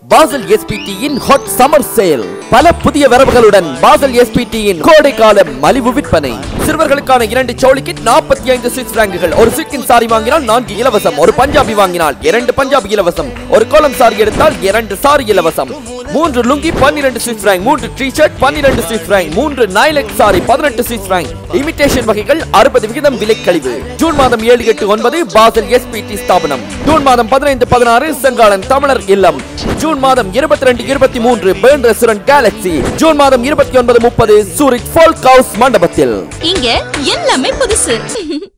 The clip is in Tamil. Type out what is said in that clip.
பாசல் எஸ்பிடியின் ஹாட் சம்மர் சேல் பல புதிய வரவுகளுடன் பாசல் எஸ்பிடியின் கோடை கால மலிவு விற்பனை சிறுவர்களுக்கான இரண்டு சோழி கிட் நாற்பத்தி ஐந்து சுவிஸ் பிராங்குகள் ஒரு சில்கின் சாரி வாங்கினால் நான்கு இலவசம் ஒரு பஞ்சாபி வாங்கினால் இரண்டு பஞ்சாபி இலவசம் ஒரு கோலம் சாரி எடுத்தால் இரண்டு சாரி இலவசம் மூன்று லுங்கி பன்னிரண்டு சுவிஸ் பிராங்க் மூன்று டி ஷர்ட் பன்னிரண்டு சுவிஸ் பிராங்க் மூன்று நைலக் சாரி பதினெட்டு சுவிஸ் பிராங்க் இமிடேஷன் வகைகள் அறுபது விகிதம் விலை கழிவு ஜூன் மாதம் ஏழு எட்டு ஒன்பது பாசல் எஸ்பிடி ஸ்தாபனம் ஜூன் மாதம் பதினைந்து பதினாறு செங்காலன் தமிழர் இல்லம் ஜூன் மாதம் இருபத்தி ரெண்டு இருபத்தி மூன்று பேர்ன் ரெஸ்டாரண்ட் கேலக்சி ஜூன் மாதம் இருபத்தி ஒன்பது முப்பது சூரிச் ஃபோல்க் ஹவுஸ் மண்டபத்தில் இங்க எல்லாமே புதுசு